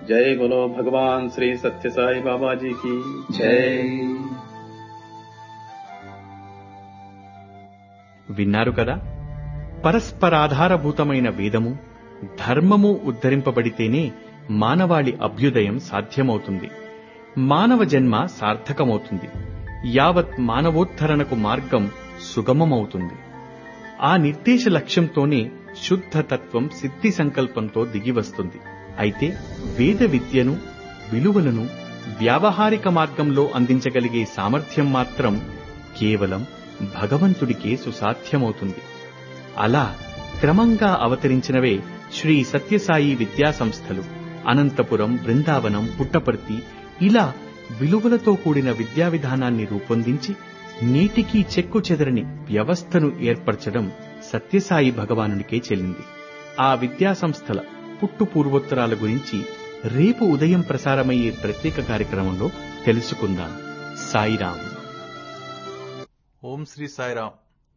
जय बोलो भगवान श्री सत्य साई बाबा जी की जय విన్నారు కదా పరస్పరాధారభూతమైన వేదము ధర్మము ఉద్ధరింపబడితేనే మానవాళి అభ్యుదయం సాధ్యమవుతుంది మానవ జన్మ సార్థకమవుతుంది యావత్ మానవోద్ధరణకు మార్గం సుగమమవుతుంది ఆ నిర్దేశ లక్ష్యంతోనే శుద్ధ తత్వం సిద్ధి సంకల్పంతో దిగివస్తుంది అయితే వేద విద్యను విలువలను వ్యావహారిక మార్గంలో అందించగలిగే సామర్థ్యం మాత్రం కేవలం భగవంతుడికే సుసాధ్యమవుతుంది అలా క్రమంగా అవతరించినవే శ్రీ సత్యసాయి విద్యా సంస్థలు అనంతపురం బృందావనం పుట్టపర్తి ఇలా విలువలతో కూడిన విద్యా విధానాన్ని రూపొందించి నీటికి చెక్కు చెదరని వ్యవస్థను ఏర్పరచడం సత్యసాయి భగవానునికే చెల్లింది ఆ విద్యా సంస్థల పుట్టు పూర్వోత్తరాల గురించి రేపు ఉదయం ప్రసారమయ్యే ప్రత్యేక కార్యక్రమంలో తెలుసుకుందాం సాయిరాం ఓం శ్రీ సాయిరాం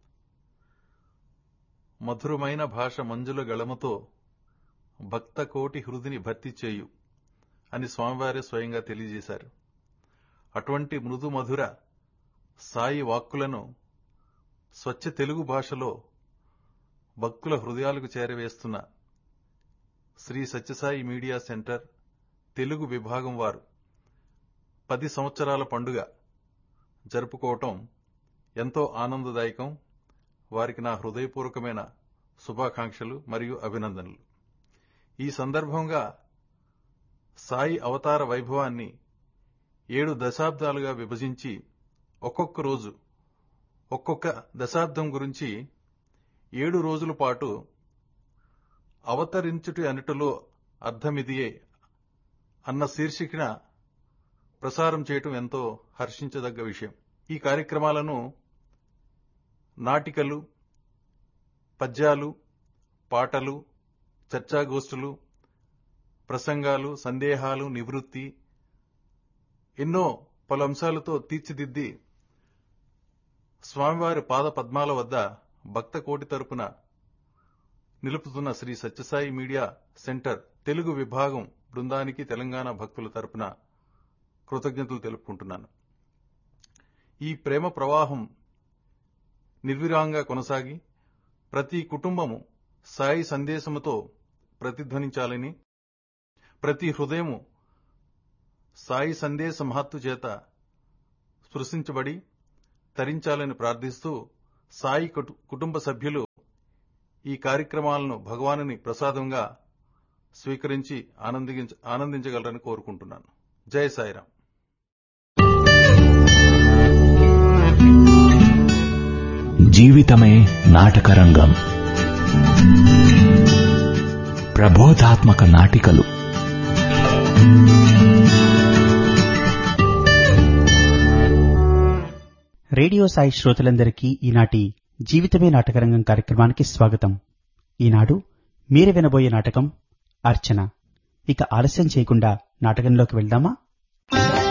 మధురమైన భాష మంజుల గళముతో భక్త కోటి హృదిని భర్తీ చేయు అని స్వామివారే స్వయంగా తెలియజేశారు అటువంటి మృదు మధుర సాయి వాక్కులను స్వచ్ఛ తెలుగు భాషలో భక్తుల హృదయాలకు చేరవేస్తున్న శ్రీ సత్యసాయి మీడియా సెంటర్ తెలుగు విభాగం వారు పది సంవత్సరాల పండుగ జరుపుకోవటం ఎంతో ఆనందదాయకం వారికి నా హృదయపూర్వకమైన శుభాకాంక్షలు మరియు అభినందనలు ఈ సందర్భంగా సాయి అవతార వైభవాన్ని ఏడు దశాబ్దాలుగా విభజించి ఒక్కొక్క రోజు ఒక్కొక్క దశాబ్దం గురించి ఏడు రోజుల పాటు అవతరించుటి అనుటలో అర్థమిదియే అన్న శీర్షికన ప్రసారం చేయటం ఎంతో హర్షించదగ్గ విషయం ఈ కార్యక్రమాలను నాటికలు పద్యాలు పాటలు చర్చాగోష్ఠులు ప్రసంగాలు సందేహాలు నివృత్తి ఎన్నో పలు అంశాలతో తీర్చిదిద్ది స్వామివారి పాద పద్మాల వద్ద భక్త కోటి తరపున నిలుపుతున్న శ్రీ సత్యసాయి మీడియా సెంటర్ తెలుగు విభాగం బృందానికి తెలంగాణ భక్తుల తరపున కృతజ్ఞతలు తెలుపుకుంటున్నాను ఈ ప్రేమ ప్రవాహం నిర్విరాంగా కొనసాగి ప్రతి కుటుంబము సాయి సందేశముతో ప్రతిధ్వనించాలని ప్రతి హృదయము సాయి సందేశ మహత్తు చేత స్పృశించబడి తరించాలని ప్రార్థిస్తూ సాయి కుటు- కుటుంబ సభ్యులు ఈ కార్యక్రమాలను భగవానుని ప్రసాదంగా స్వీకరించి ఆనందించ ఆనందించగలరని కోరుకుంటున్నాను జై సాయిరాం జీవితమే నాటకరంగం ప్రబోధాత్మక నాటికలు రేడియో సాయి శ్రోతలందరికీ ఈనాటి జీవితమే నాటకరంగం కార్యక్రమానికి స్వాగతం ఈనాడు మీరు వినబోయే నాటకం అర్చన ఇక ఆలస్యం చేయకుండా నాటకంలోకి వెళ్దామా